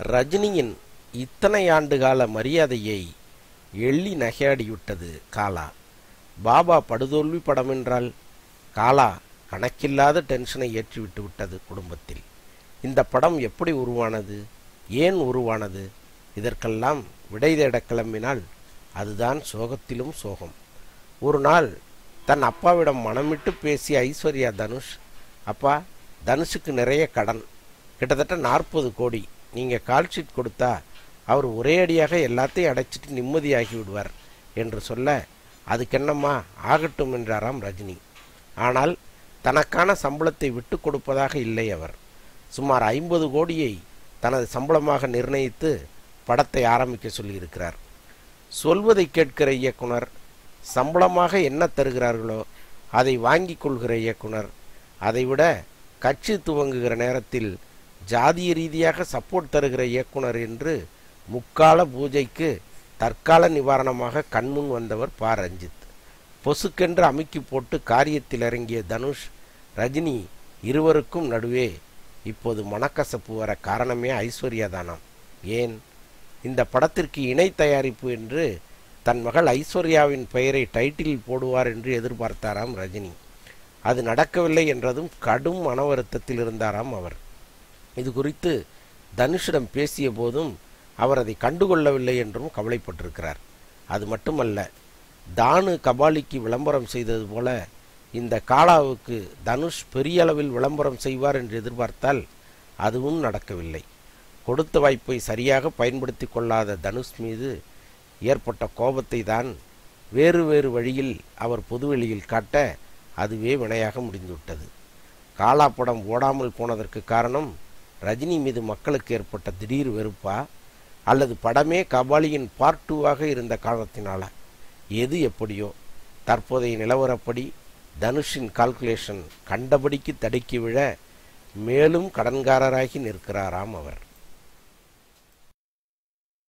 ரஜினியின் இத்தனை ஆண்டுகால மரியாதையை எள்ளி நகையாடிவிட்டது காலா பாபா படுதோல்வி படம் என்றால் காலா கணக்கில்லாத டென்ஷனை ஏற்றிவிட்டு விட்டது குடும்பத்தில் இந்த படம் எப்படி உருவானது ஏன் உருவானது இதற்கெல்லாம் விடை தேட கிளம்பினால் அதுதான் சோகத்திலும் சோகம் ஒரு நாள் தன் அப்பாவிடம் மனமிட்டு பேசிய ஐஸ்வர்யா தனுஷ் அப்பா தனுஷுக்கு நிறைய கடன் கிட்டத்தட்ட நாற்பது கோடி நீங்கள் கால் ஷீட் கொடுத்தா அவர் ஒரே அடியாக எல்லாத்தையும் அடைச்சிட்டு நிம்மதியாகி விடுவார் என்று சொல்ல அதுக்கென்னம்மா ஆகட்டும் என்றாராம் ரஜினி ஆனால் தனக்கான சம்பளத்தை விட்டு கொடுப்பதாக இல்லை அவர் சுமார் ஐம்பது கோடியை தனது சம்பளமாக நிர்ணயித்து படத்தை ஆரம்பிக்க சொல்லியிருக்கிறார் சொல்வதை கேட்கிற இயக்குனர் சம்பளமாக என்ன தருகிறார்களோ அதை வாங்கிக் கொள்கிற இயக்குனர் அதைவிட கட்சி துவங்குகிற நேரத்தில் ஜாதிய ரீதியாக சப்போர்ட் தருகிற இயக்குனர் என்று முக்கால பூஜைக்கு தற்கால நிவாரணமாக கண்முன் வந்தவர் ப ரஞ்சித் பொசுக்கென்று அமுக்கி போட்டு காரியத்தில் இறங்கிய தனுஷ் ரஜினி இருவருக்கும் நடுவே இப்போது மனக்கசப்பு வர காரணமே ஐஸ்வர்யா தானாம் ஏன் இந்த படத்திற்கு இணை தயாரிப்பு என்று தன் மகள் ஐஸ்வர்யாவின் பெயரை டைட்டில் போடுவார் என்று எதிர்பார்த்தாராம் ரஜினி அது நடக்கவில்லை என்றதும் கடும் மன வருத்தத்தில் இருந்தாராம் அவர் இது குறித்து தனுஷிடம் பேசிய போதும் அவர் அதை கண்டுகொள்ளவில்லை என்றும் கவலைப்பட்டிருக்கிறார் அது மட்டுமல்ல தானு கபாலிக்கு விளம்பரம் செய்தது போல இந்த காலாவுக்கு தனுஷ் பெரிய அளவில் விளம்பரம் செய்வார் என்று எதிர்பார்த்தால் அதுவும் நடக்கவில்லை கொடுத்த வாய்ப்பை சரியாக பயன்படுத்தி கொள்ளாத தனுஷ் மீது ஏற்பட்ட கோபத்தை தான் வேறு வேறு வழியில் அவர் பொதுவெளியில் காட்ட அதுவே வினையாக முடிந்துவிட்டது காலா படம் ஓடாமல் போனதற்கு காரணம் ரஜினி மீது மக்களுக்கு ஏற்பட்ட திடீர் வெறுப்பா அல்லது படமே கபாலியின் பார்ட் டூவாக இருந்த காரணத்தினால எது எப்படியோ தற்போதைய நிலவரப்படி தனுஷின் கால்குலேஷன் கண்டபடிக்கு தடுக்கி விழ மேலும் கடன்காரராகி நிற்கிறாராம் அவர்